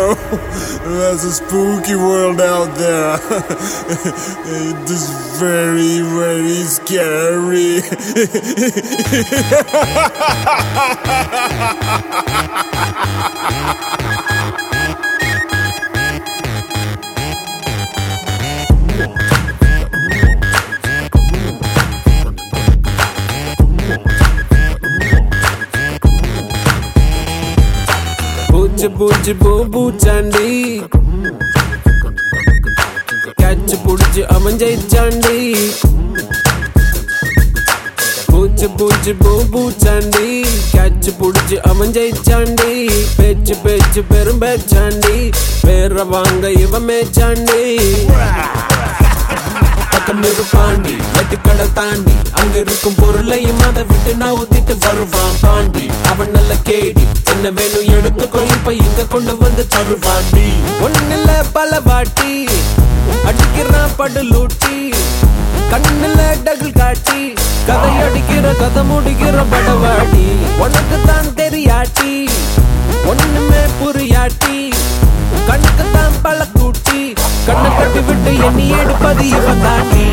know, there's a spooky world out there. it is very, very scary. பூச்சி பூச்சி பூ பூச்சாண்டி கேட்ச் புடிச்சு அவன் ஜெயிச்சாண்டி பூச்சி பூச்சி பூ பூச்சாண்டி கேட்ச் புடிச்சு அவன் ஜெயிச்சாண்டி பேச்சு பேச்சு பெரும் பேச்சாண்டி பேர வாங்க இவன் மேச்சாண்டி பக்கம் பாண்டி வெட்டுக்கடை தாண்டி அங்க இருக்கும் பொருளையும் அதை விட்டு நான் ஊத்திட்டு வருவான் பாண்டி அவன் நல்ல கேடி என்ன வேணும் எடுத்துக்கோ இப்ப இங்க கொண்டு வந்து தருவாண்டி ஒண்ணுல பல வாட்டி அடிக்கிறான் படு லூட்டி கண்ணுல டகுல் காட்டி கதை அடிக்கிற கதை முடிக்கிற படவாடி உனக்கு தான் தெரியாட்டி ஒண்ணுமே புரியாட்டி கண்ணுக்கு தான் பல கூட்டி கண்ணை கட்டி விட்டு எண்ணி எடுப்பது இவன் தாண்டி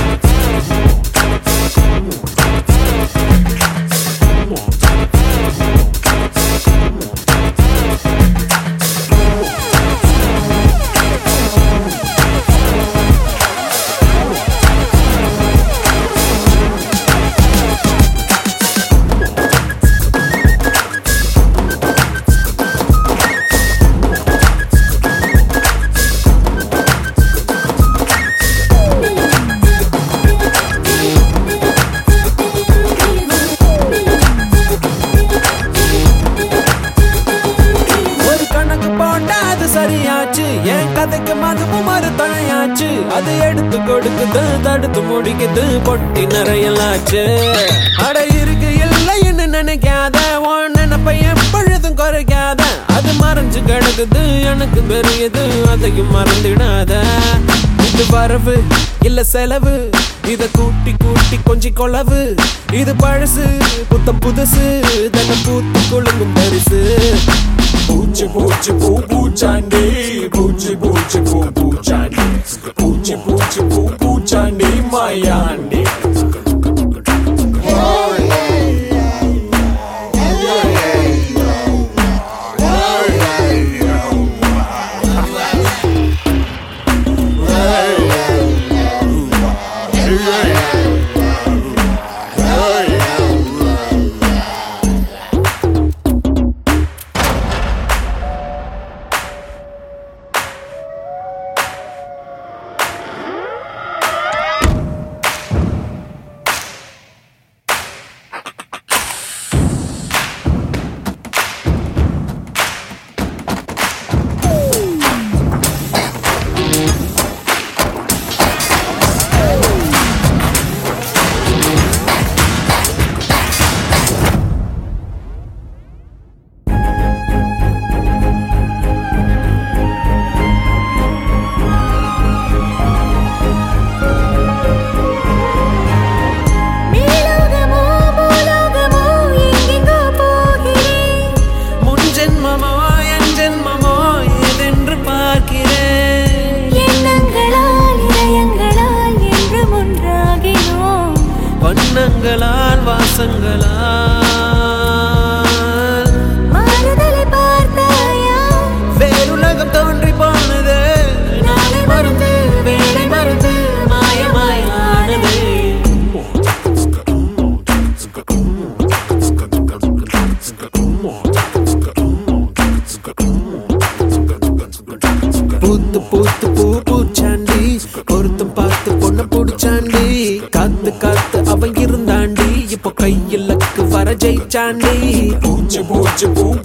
ஒரு கணக்கு போட்டா அது சரியாச்சு என் கதைக்கு மதுவும் ஒரு துணையாச்சு அது எடுத்து கொடுக்குது தடுத்து முடிக்குது பொட்டி நிறையலாச்சு அட இருக்கு இல்லைன்னு நினைக்காத உன் நினைப்பை எப்பொழுதும் குறைக்காத அது மறைஞ்சு கிடக்குது எனக்கு பெரியது அதையும் மறந்துடாத இது வரவு இல்ல செலவு இத கூட்டி கூட்டி கொஞ்சி கொளவு இது பழசு புத்தம் புதுசு தன்னை பூத்து குலுங்கும் பரிசு பூச்சி பூச்சி பூ பூச்சாண்டி பூச்சி பூச்சி பூ பூச்சாண்டி பூச்சி பூச்சி பூ பூச்சாண்டி மாயாண்டி மேலோகமோ பூலோகமோ எங்கெங்கோ போகிறேன் முன் ஜென்மமோ என் ஜென்மமோ ஏதென்று பார்க்கிறேன் எண்ணங்களால் இதயங்களால் என்றும் ஒன்றாகினோம் வண்ணங்களால் வாசங்களால் மாறுதலை பார்த்தாயா வேறுலகம் தோன்றி போனது நாளை மறந்து வேலை மறந்து மாயமாயானது பூத்து பூத்து பூ பூச்சாண்டி பொருத்தம் பார்த்து பொண்ண புடிச்சாண்டி காத்து காத்து அவன் இருந்தாண்டி இப்போ கையிலக்கு வர ஜெயிச்சாண்டி பூச்சி பூச்சி பூ